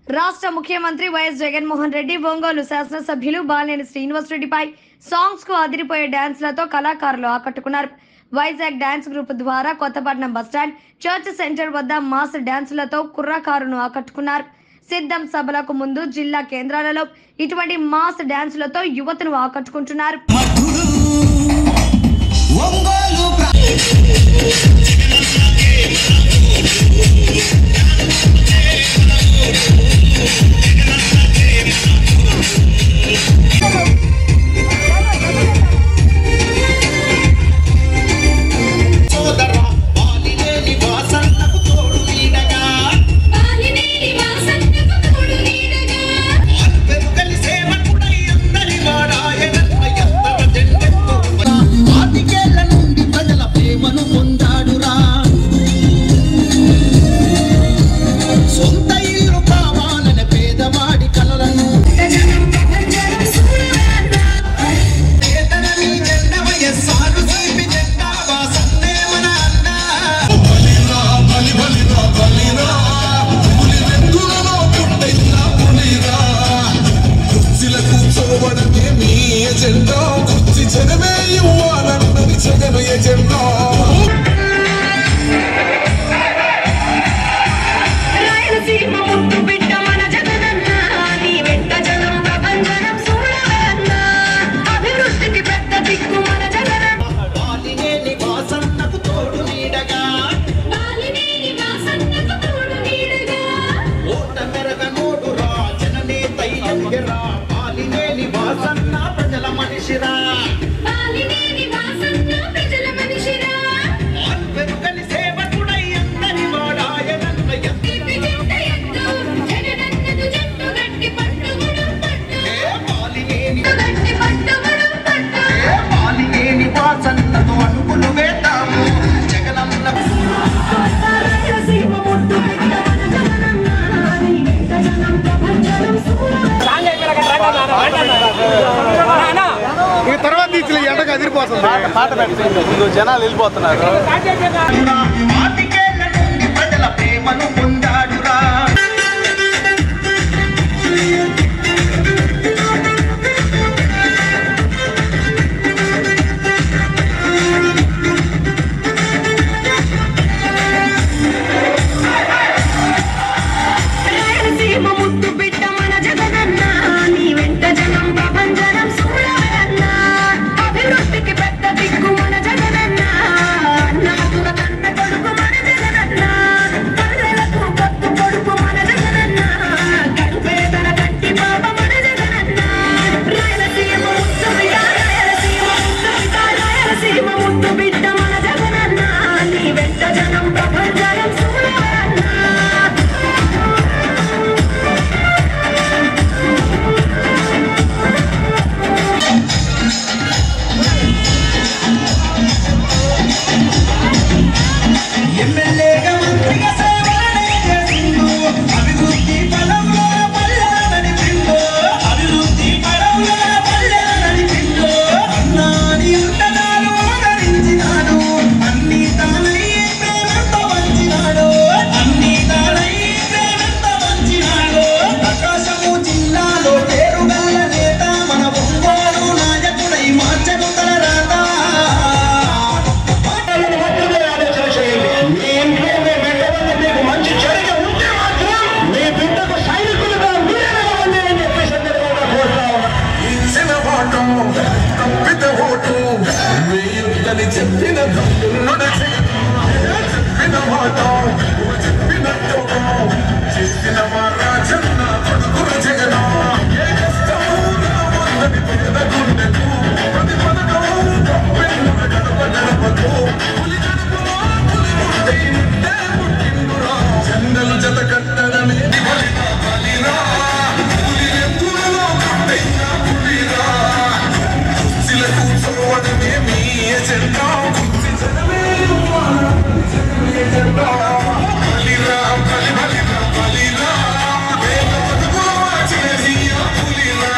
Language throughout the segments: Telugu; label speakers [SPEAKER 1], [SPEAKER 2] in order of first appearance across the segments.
[SPEAKER 1] రాష్ట్ర ముఖ్యమంత్రి వైఎస్ జగన్మోహన్ రెడ్డి ఒంగోలు శాసనసభ్యులు బాలినేని శ్రీనివాస్ రెడ్డిపై సాంగ్స్ కు అదిరిపోయే డాన్స్లతో కళాకారులు ఆకట్టుకున్నారు వైజాగ్ డాన్స్ గ్రూప్ ద్వారా కొత్తపట్నం బస్టాండ్ చర్చ్ సెంటర్ వద్ద మాస్ డాన్సులతో కుర్రకారును ఆకట్టుకున్నారు సిద్ధం సభలకు ముందు జిల్లా కేంద్రాలలో ఇటువంటి మాస్ డాన్సులతో యువతను ఆకట్టుకుంటున్నారు
[SPEAKER 2] మధుడు ఒంగోలు ప్ర- సోదరా బాలినేని వాసన్నకు తోడు నీడగా పెరుగని సేవకుడై అందరి వాడాయనన్న ఎందర జెండెత్తు ఆదికేళ్ల నుండి ప్రజల ప్రేమను పొందాడురా సొంత ఇల్లు కావాలని పేదవాడి కలలను పేదలని జెండ వయస్సారు చూపి జెండా వాసన్నేమన అన్నా
[SPEAKER 3] బలిరా బలి బలిరా బలిరా పులి వెందులలో పుట్టైన పులిరా కుర్చీల కూర్చోవడమే మీ ఎజెండా కుర్చీ జనమే ఇవ్వాలన్నది జగన్ ఎజెండా
[SPEAKER 4] రాయలసీమ ముద్దు బిడ్డ మన జగనన్న నీ వెంట జనం ప్రపంచనం చూడవన్న అభివృద్ధికి పెద్ద దిక్కు మన జగనన్న
[SPEAKER 2] బాలినేని వాసన్నకు తోడు నీడగా
[SPEAKER 4] బాలినేని వాసన్నకు తోడు నీడగా
[SPEAKER 2] ఓట మెరగ నోడురా జననే తైలమిగరా బాలినేని వాసన్న ప్రజల మనిషిరా
[SPEAKER 4] బాలినేని వాసన్న ప్రజల మనిషిరా
[SPEAKER 2] పెరుగని సేవకుడై అందరి వాడాయనన్న ఎంత
[SPEAKER 4] తీపి చింత ఎత్తు జగనన్నదు జట్టు గట్టి పట్టుగుడు పట్టు
[SPEAKER 2] ఏ బాలినేని
[SPEAKER 4] గట్టి పట్టుగుడు పట్టు
[SPEAKER 2] ఏ బాలినేని వాసన్నతో అడుగులు వేద్దాము జగనన్న
[SPEAKER 4] రాయలసీమ ముద్దు బిడ్డ మన జగనన్న నీ వెంట జనం ప్రపంచనం చూడవన్న
[SPEAKER 5] ఈ తర్వాత తీసిన ఎండకు అదిరిపోతుంది
[SPEAKER 6] పాట పెట్టి ముందు జనాలు వెళ్ళిపోతున్నారు
[SPEAKER 2] ఆదికేళ్ల నుండి ప్రజల ప్రేమను పొందాడురా
[SPEAKER 4] రాయలసీమ ముద్దు బిడ్డ మన జగనన్న నీ వెంట జనం ప్రపంచనం చూడవన్న అభివృద్ధికి పెద్ద దిక్కు మన జగనన్న అన్నమతుల కన్న కొడుకు మన జగనన్న పల్లెలకు కొత్త కొడుకు మన జగనన్న కడుపేదల కంటి బాబ మన జగనన్న రాయలసీమ ముద్దు బిడ్డ రాయలసీమ ముద్దు బిడ్డ రాయలసీమ ముద్దు బిడ్డ మన జగనన్న నీ వెంట జనం ప్రపంచనం చూడవన్న
[SPEAKER 2] ఎమ్మెల్యేగా మంత్రిగా సేవలనే చేసిండు అభివృద్ధి పదంలో పల్లెల నడిపిండు అభివృద్ధి పదంలో పల్లెల నడిపిండు అన్నాని ఉంటనాడు ఆదరించినాడు అన్ని తానై ప్రేమంతో వంచినాడు అన్ని తానై ప్రేమంతో వంచినాడు ప్రకాశము జిల్లాలో పేరుగల్ల నేత మన ఒంగోలు నాయకుడై మార్చను తన రాత
[SPEAKER 3] ఇచ్చిన ఓటు తప్పిత ఓటు వేయొద్దని చెప్పిన తమ్ముడు చెప్పిన మాట చెప్పిన చోటు చేసిన మా రాజన్న కొడుకుల జగన ఏ కష్టము రావద్దని పేద గుండెకు ప్రతి పథకం పెన్నుల గడప గడపకు పులి గడపలో పులి పుట్టి నిండే పుట్టిండురా జెండలు జత కట్టడమే బలిరా బలిరా పులి ఎత్తులలో పుట్టైన పులిరా కుర్చీల కూర్చోవడమే మీ ఎజెండా కుర్చీ జనమే ఎజెండా బలిరా బలి బలిరా బలిరా వేద బతుకుల మార్చిన ధీయ పులిరా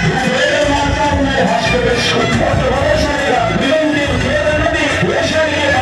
[SPEAKER 7] Thank you.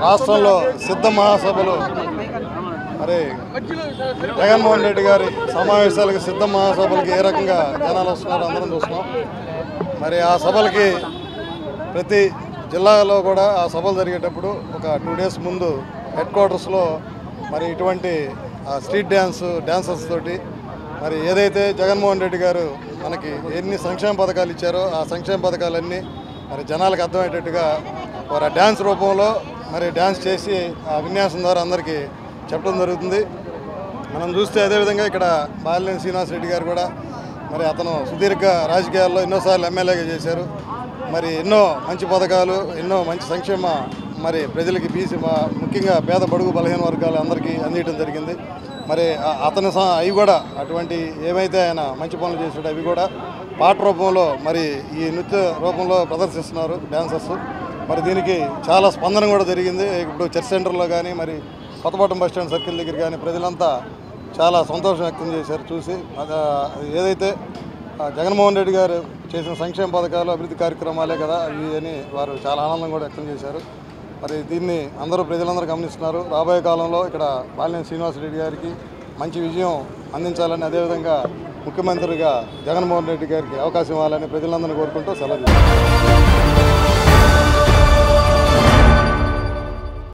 [SPEAKER 5] రాష్ట్రంలో సిద్ధ మహాసభలు మరి జగన్మోహన్ రెడ్డి గారి సమావేశాలకు సిద్ధ మహాసభలకి ఏ రకంగా జనాలు వస్తున్నారో అందరం చూస్తున్నాం మరి ఆ సభలకి ప్రతి జిల్లాలో కూడా ఆ సభలు జరిగేటప్పుడు ఒక టూ డేస్ ముందు హెడ్ క్వార్టర్స్లో మరి ఇటువంటి ఆ స్ట్రీట్ డ్యాన్స్ డ్యాన్సర్స్ తోటి మరి ఏదైతే జగన్మోహన్ రెడ్డి గారు మనకి ఎన్ని సంక్షేమ పథకాలు ఇచ్చారో ఆ సంక్షేమ పథకాలన్నీ మరి జనాలకు అర్థమయ్యేటట్టుగా వారు ఆ డ్యాన్స్ రూపంలో మరి డ్యాన్స్ చేసి ఆ విన్యాసం ద్వారా అందరికీ చెప్పడం జరుగుతుంది మనం చూస్తే అదేవిధంగా ఇక్కడ బాలినేని శ్రీనివాసరెడ్డి గారు కూడా మరి అతను సుదీర్ఘ రాజకీయాల్లో ఎన్నోసార్లు ఎమ్మెల్యేగా చేశారు మరి ఎన్నో మంచి పథకాలు ఎన్నో మంచి సంక్షేమ మరి ప్రజలకి బీసీ మా- ముఖ్యంగా పేద బడుగు బలహీన వర్గాలు అందరికీ అందించడం జరిగింది మరి ఆ- అతని స- అవి కూడా అటువంటి ఏమైతే ఆయన మంచి పనులు చేశాడో అవి కూడా పాట రూపంలో మరి ఈ నృత్య రూపంలో ప్రదర్శిస్తున్నారు డ్యాన్సర్స్ మరి దీనికి చాలా స్పందన కూడా జరిగింది ఇప్పుడు చర్చ్ సెంటర్లో కానీ మరి కొత్తపట్నం బస్ స్టాండ్ సర్కిల్ దగ్గర కానీ ప్రజలంతా చాలా సంతోషం వ్యక్తం చేశారు చూసి అది ఏదైతే ఆ, జగన్మోహన్ రెడ్డి గారు చేసిన సంక్షేమ పథకాలు అభివృద్ధి కార్యక్రమాలే కదా ఇవి అని వారు చాలా ఆనందం కూడా వ్యక్తం చేశారు మరి దీన్ని అందరూ ప్రజలందరూ గమనిస్తున్నారు రాబోయే కాలంలో ఇక్కడ బాలినేని శ్రీనివాసరెడ్డి గారికి మంచి విజయం అందించాలని అదేవిధంగా ముఖ్యమంత్రిగా జగన్మోహన్ రెడ్డి గారికి అవకాశం ఇవ్వాలని ప్రజలందరినీ కోరుకుంటూ సెలవు తీసుకుంటున్నాను.